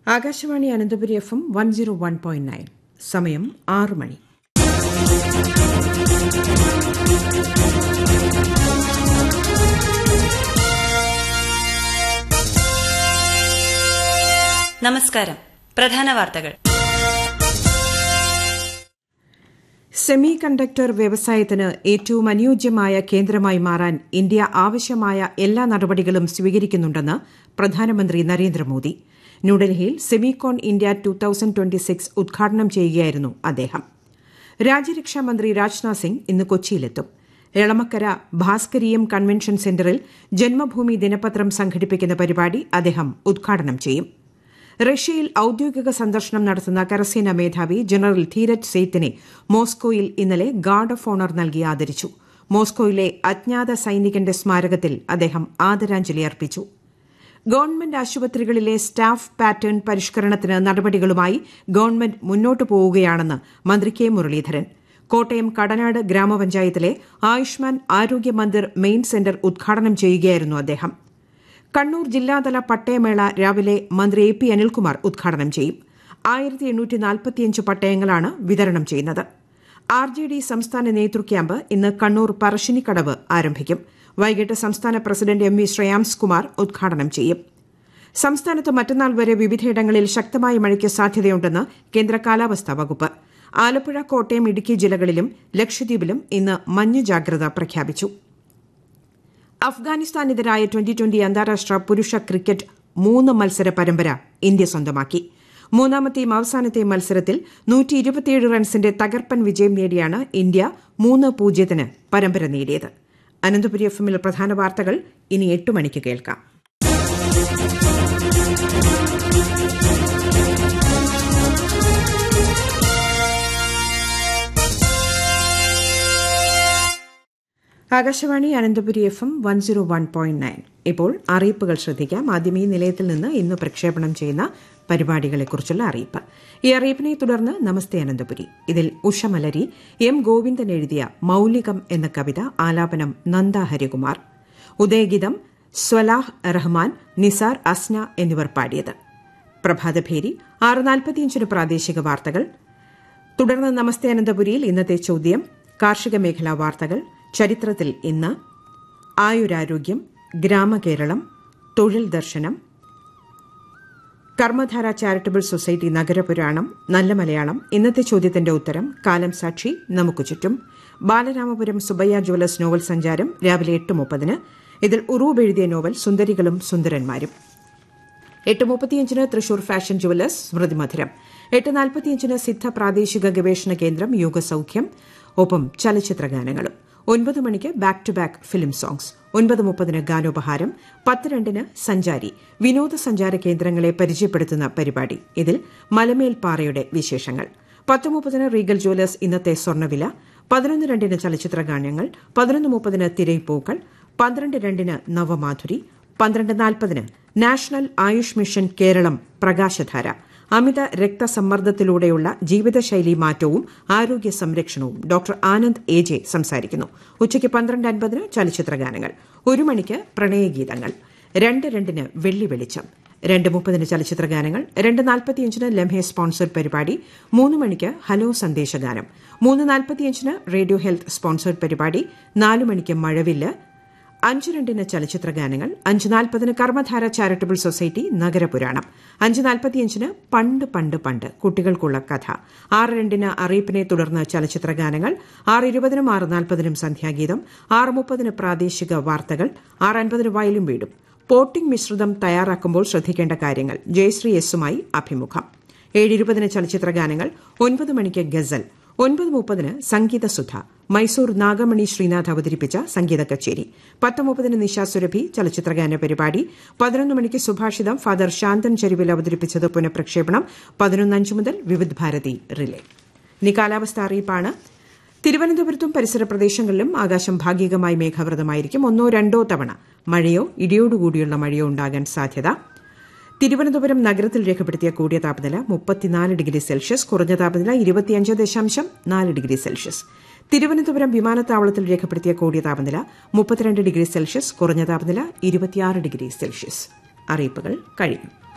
Akashvani Ananthapuri F M one zero one point nine സമയം ആറ് മണി നമസ്കാരം പ്രധാന വാർത്തകൾ സെമി കണ്ടക്ടർ വ്യവസായത്തിന് ഏറ്റവും അനുയോജ്യമായ കേന്ദ്രമായി മാറാൻ ഇന്ത്യ ആവശ്യമായ എല്ലാ നടപടികളും സ്വീകരിക്കുന്നുണ്ടെന്ന് പ്രധാനമന്ത്രി നരേന്ദ്രമോദി ന്യൂഡൽഹിയിൽ Semicon India two thousand twenty six ഉദ്ഘാടനം ചെയ്യുകയായിരുന്നു അദ്ദേഹം രാജ്യരക്ഷാ മന്ത്രി രാജ്നാഥ് സിംഗ് ഇന്ന് കൊച്ചിയിലെത്തും എളമക്കര ഭാസ്കരീയം കൺവെൻഷൻ സെന്ററിൽ ജന്മഭൂമി ദിനപത്രം സംഘടിപ്പിക്കുന്ന പരിപാടി അദ്ദേഹം ഉദ്ഘാടനം ചെയ്യും റഷ്യയിൽ ഔദ്യോഗിക സന്ദർശനം നടത്തുന്ന കരസേനാ മേധാവി ജനറൽ ധീരജ് സേത്തിനെ മോസ്കോയിൽ ഇന്നലെ ഗാർഡ് ഓഫ് ഓണർ നൽകി ആദരിച്ചു മോസ്കോയിലെ അജ്ഞാത സൈനികന്റെ സ്മാരകത്തിൽ അദ്ദേഹം ആദരാഞ്ജലി അർപ്പിച്ചു ഗവൺമെന്റ് ആശുപത്രികളിലെ സ്റ്റാഫ് പാറ്റേൺ പരിഷ്കരണത്തിന് നടപടികളുമായി ഗവൺമെന്റ് മുന്നോട്ടു പോവുകയാണെന്ന് മന്ത്രി കെ മുരളീധരൻ കോട്ടയം കടനാട് ഗ്രാമപഞ്ചായത്തിലെ ആയുഷ്മാൻ ആരോഗ്യ മന്ദിർ മെയിൻ സെന്റർ ഉദ്ഘാടനം ചെയ്യുകയായിരുന്നു അദ്ദേഹം കണ്ണൂർ ജില്ലാതല പട്ടയമേള രാവിലെ മന്ത്രി എ പി അനിൽകുമാർ ഉദ്ഘാടനം ചെയ്യും ആയിരത്തി എണ്ണൂറ്റി നാൽപ്പത്തിയഞ്ച് പട്ടയങ്ങളാണ് വിതരണം ചെയ്യുന്നത് ആർ ജെ ഡി സംസ്ഥാന നേതൃ ക്യാമ്പ് ഇന്ന് കണ്ണൂർ പറശ്ശിനിക്കടവ് ആരംഭിക്കും വൈകിട്ട് സംസ്ഥാന president M V Shreyams Kumar ഉദ്ഘാടനം ചെയ്യും സംസ്ഥാനത്ത് മറ്റന്നാൾ വരെ വിവിധയിടങ്ങളിൽ ശക്തമായ മഴയ്ക്ക് സാധ്യതയുണ്ടെന്ന് കേന്ദ്ര കാലാവസ്ഥാ വകുപ്പ് ആലപ്പുഴ കോട്ടയം ഇടുക്കി ജില്ലകളിലും ലക്ഷദ്വീപിലും ഇന്ന് മഞ്ഞ ജാഗ്രത പ്രഖ്യാപിച്ചു അഫ്ഗാനിസ്ഥാനെതിരായ ട്വന്റി ട്വന്റി അന്താരാഷ്ട്ര പുരുഷ ക്രിക്കറ്റ് മൂന്ന് മത്സര പരമ്പര ഇന്ത്യ സ്വന്തമാക്കി മൂന്നാമത്തെയും അവസാനത്തെയും മത്സരത്തിൽ നൂറ്റി ഇരുപത്തിയേഴ് റൺസിന്റെ തകർപ്പൻ വിജയം നേടിയാണ് ഇന്ത്യ മൂന്ന് പൂജ്യത്തിന് പരമ്പര നേടിയത് അനന്തപുരി എഫ് എമ്മിൽ പ്രധാന വാർത്തകൾ ഇനി എട്ട് മണിക്ക് കേൾക്കാം Akashvani Ananthapuri F M one zero one point nine ഇപ്പോൾ അറിയിപ്പുകൾ ശ്രദ്ധിക്കാം ആദ്യം ഈ നിലയത്തിൽ നിന്ന് ഇന്ന് പ്രക്ഷേപണം ചെയ്യുന്ന പരിപാടികളെക്കുറിച്ചുള്ള അറിയിപ്പ് ഈ അറിയിപ്പിനെ തുടർന്ന് നമസ്തേ അനന്തപുരി ഇതിൽ ഉഷമലരി എം ഗോവിന്ദൻ എഴുതിയ മൌലികം എന്ന കവിത ആലാപനം നന്ദ ഹരികുമാർ ഉദയഗീതം സ്വലാഹ് റഹ്മാൻ നിസാർ അസ്ന എന്നിവർ പാടിയത് പ്രഭാതഭേരി ആറ് നാൽപ്പത്തിയഞ്ചിന് പ്രാദേശിക വാർത്തകൾ തുടർന്ന് നമസ്തേ അനന്തപുരിയിൽ ഇന്നത്തെ ചോദ്യം കാർഷിക മേഖലാ വാർത്തകൾ ചരിത്രത്തിൽ ഇന്ന് ആയുരാരോഗ്യം ഗ്രാമകേരളം തൊഴിൽ ദർശനം കർമ്മധാര ചാരിറ്റബിൾ സൊസൈറ്റി നഗരപുരാണം നല്ല മലയാളം ഇന്നത്തെ ചോദ്യത്തിന്റെ ഉത്തരം കാലം സാക്ഷി നമുക്ക് ചുറ്റും ബാലരാമപുരം സുബയ്യ ജ്വല്ലേഴ്സ് നോവൽ സഞ്ചാരം രാവിലെ എട്ട് മുപ്പതിന് ഇതിൽ ഉറൂബ് എഴുതിയ നോവൽ സുന്ദരികളും സുന്ദരന്മാരും എട്ട് മുപ്പത്തിയഞ്ചിന് തൃശൂർ ഫാഷൻ ജുവലേഴ്സ് സ്മൃതി മധുരം എട്ട് നാൽപ്പത്തിയഞ്ചിന് സിദ്ധ പ്രാദേശിക ഗവേഷണ കേന്ദ്രം യോഗസൌഖ്യം ഒപ്പം ചലച്ചിത്ര ഗാനങ്ങളും ഒൻപത് മണിക്ക് back to back film songs ഒൻപത് മുപ്പതിന് ഗാനോപഹാരം പത്ത് രണ്ടിന് സഞ്ചാരി വിനോദസഞ്ചാര കേന്ദ്രങ്ങളെ പരിചയപ്പെടുത്തുന്ന പരിപാടി ഇതിൽ മലമേൽ പാറയുടെ വിശേഷങ്ങൾ പത്ത് മുപ്പതിന് റീഗൽ ജ്വല്ലേഴ്സ് ഇന്നത്തെ സ്വർണ്ണവില പതിനൊന്ന് രണ്ടിന് ചലച്ചിത്ര ഗാനങ്ങൾ പതിനൊന്ന് മുപ്പതിന് തിരയിപ്പൂക്കൾ പന്ത്രണ്ട് രണ്ടിന് നവമാധുരി പന്ത്രണ്ട് നാൽപ്പതിന് നാഷണൽ ആയുഷ് മിഷൻ കേരളം പ്രകാശധാര അമിത രക്തസമ്മർദ്ദത്തിലൂടെയുള്ള ജീവിതശൈലി മാറ്റവും ആരോഗ്യ സംരക്ഷണവും ഡോക്ടർ ആനന്ദ് എ ജെ സംസാരിക്കുന്നു ഉച്ചയ്ക്ക് പന്ത്രണ്ട് അൻപതിന് ചലച്ചിത്ര ഗാനങ്ങൾ ഒരു മണിക്ക് പ്രണയഗീതങ്ങൾ രണ്ട് രണ്ടിന് വെള്ളി വെളിച്ചം രണ്ട് മുപ്പതിന് ചലച്ചിത്ര ഗാനങ്ങൾ രണ്ട് നാൽപ്പത്തിയഞ്ചിന് ലംഹെ സ്പോൺസർഡ് പരിപാടി മൂന്ന് മണിക്ക് ഹലോ സന്ദേശഗാനം മൂന്ന് നാൽപ്പത്തിയഞ്ചിന് റേഡിയോ ഹെൽത്ത് സ്പോൺസർഡ് പരിപാടി നാല് മണിക്ക് മഴവില്ല് അഞ്ച് രണ്ടിന് ചലച്ചിത്ര ഗാനങ്ങൾ അഞ്ച് നാൽപ്പതിന് കർമ്മധാര ചാരിറ്റബിൾ സൊസൈറ്റി നഗരപുരാണം അഞ്ച് നാൽപ്പത്തിയഞ്ചിന് പണ്ട് പണ്ട് പണ്ട് കുട്ടികൾക്കുള്ള കഥ ആറ് രണ്ടിന് അറിയിപ്പിനെ തുടർന്ന് ചലച്ചിത്ര ഗാനങ്ങൾ ആറ് ഇരുപതിനും ആറ് നാൽപ്പതിനും സന്ധ്യാഗീതം ആറ് മുപ്പതിന് പ്രാദേശിക വാർത്തകൾ ആറ് അൻപതിന് വയലും വീടും പോട്ടിംഗ് മിശ്രിതം തയ്യാറാക്കുമ്പോൾ ശ്രദ്ധിക്കേണ്ട കാര്യങ്ങൾ ജയശ്രീ എസുമായി അഭിമുഖം ഏഴ് ഇരുപതിന് ചലച്ചിത്ര ഗാനങ്ങൾ ഒൻപത് മണിക്ക് ഗസൽ ഒൻപത് മുപ്പതിന് സംഗീതസുധ മൈസൂർ നാഗമണി ശ്രീനാഥ് അവതരിപ്പിച്ച സംഗീത കച്ചേരി പത്ത് മുപ്പതിന് നിശാ സുരഭി ചലച്ചിത്രഗാന പരിപാടി പതിനൊന്ന് മണിക്ക് സുഭാഷിതം ഫാദർ ശാന്തൻ ചെരുവിൽ അവതരിപ്പിച്ചത് പുനഃപ്രക്ഷേപണം പതിനൊന്നഞ്ച് മുതൽ വിവിധ് ഭാരതി റിലേ ഇനി കാലാവസ്ഥ അറിയിപ്പാണ് തിരുവനന്തപുരത്തും പരിസര പ്രദേശങ്ങളിലും ആകാശം ഭാഗികമായി മേഘാവൃതമായിരിക്കും ഒന്നോ രണ്ടോ തവണ മഴയോ ഇടിയോടുകൂടിയുള്ള മഴയോ ഉണ്ടാകാൻ സാധ്യത തിരുവനന്തപുരം നഗരത്തിൽ രേഖപ്പെടുത്തിയ കൂടിയ താപനില മുപ്പത്തിനാല് ഡിഗ്രി സെൽഷ്യസ് കുറഞ്ഞ താപനില ഇരുപത്തിയഞ്ച് ദശാംശം നാല് ഡിഗ്രി സെൽഷ്യസ് തിരുവനന്തപുരം വിമാനത്താവളത്തിൽ രേഖപ്പെടുത്തിയ കൂടിയ താപനില മുപ്പത്തിരണ്ട് ഡിഗ്രി സെൽഷ്യസ് കുറഞ്ഞ താപനില ഇരുപത്തിയാറ് ഡിഗ്രി സെൽഷ്യസ് അറിയിപ്പുകൾ കഴിഞ്ഞു